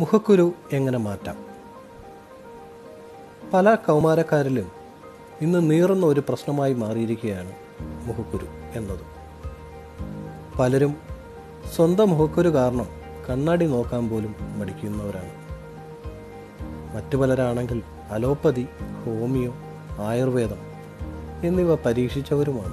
മുഖക്കുരു എങ്ങനെ മാറ്റാം പല കൗമാരക്കാരിലും ഇന്ന് നീറുന്ന ഒരു പ്രശ്നമായി മാറിയിരിക്കുകയാണ് മുഖക്കുരു എന്നത് പലരും സ്വന്തം മുഖക്കുരു കാരണം കണ്ണാടി നോക്കാൻ പോലും മടിക്കുന്നവരാണ് മറ്റു പലരാണെങ്കിൽ അലോപ്പതി ഹോമിയോ ആയുർവേദം എന്നിവ പരീക്ഷിച്ചവരുമാണ്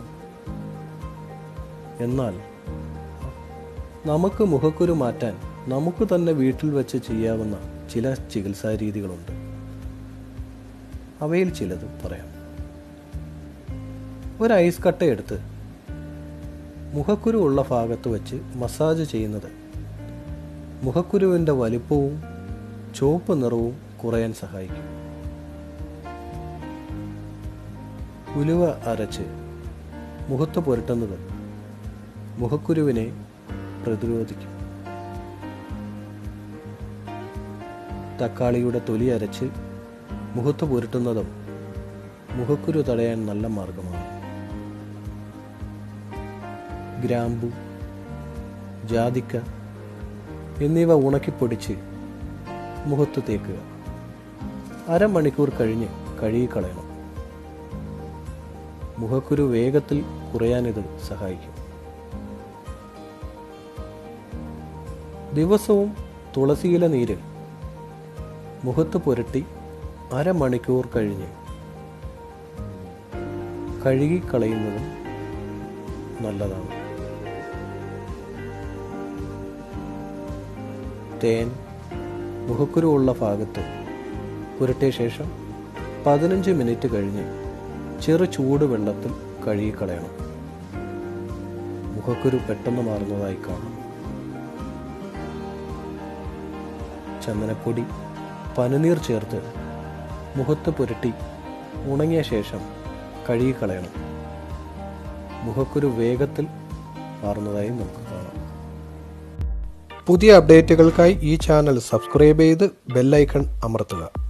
എന്നാൽ നമുക്ക് മുഖക്കുരു മാറ്റാൻ നമുക്ക് തന്നെ വീട്ടിൽ വെച്ച് ചെയ്യാവുന്ന ചില ചികിത്സാ രീതികളുണ്ട് അവയിൽ ചിലത് പറയാം ഒരു ഐസ് കട്ടയെടുത്ത് മുഖക്കുരു ഉള്ള ഭാഗത്ത് വെച്ച് മസാജ് ചെയ്യുന്നത് മുഖക്കുരുവിൻ്റെ വലിപ്പവും ചുവപ്പ് നിറവും കുറയാൻ സഹായിക്കും ഉലുവ അരച്ച് മുഖത്ത് പുരട്ടുന്നത് മുഖക്കുരുവിനെ പ്രതിരോധിക്കും തക്കാളിയുടെ തൊലി അരച്ച് മുഖത്ത് പുരട്ടുന്നതും മുഖക്കുരു തടയാൻ നല്ല മാർഗമാണ് ഗ്രാമ്പു ജാതിക്ക എന്നിവ ഉണക്കിപ്പൊടിച്ച് മുഖത്ത് തേക്കുക അരമണിക്കൂർ കഴിഞ്ഞ് കഴുകിക്കളയണം മുഖക്കുരു വേഗത്തിൽ കുറയാനിത് സഹായിക്കും ദിവസവും തുളസിയില നീര് മുഖത്ത് പുരട്ടി അരമണിക്കൂർ കഴിഞ്ഞ് കഴുകിക്കളയുന്നതും നല്ലതാണ് തേൻ മുഖക്കുരു ഉള്ള ഭാഗത്ത് പുരട്ടിയ ശേഷം പതിനഞ്ച് മിനിറ്റ് കഴിഞ്ഞ് ചെറു ചൂട് വെള്ളത്തിൽ കഴുകിക്കളയണം മുഖക്കുരു പെട്ടെന്ന് മാറുന്നതായി കാണാം ചന്ദനപ്പൊടി പനിനീർ ചേർത്ത് മുഖത്ത് പുരട്ടി ഉണങ്ങിയ ശേഷം കഴുകിക്കളയണം മുഖക്കുരു വേഗത്തിൽ മാറുന്നതായി നമുക്ക് കാണാം പുതിയ അപ്ഡേറ്റുകൾക്കായി ഈ ചാനൽ സബ്സ്ക്രൈബ് ചെയ്ത് ബെല്ലൈക്കൺ അമർത്തുക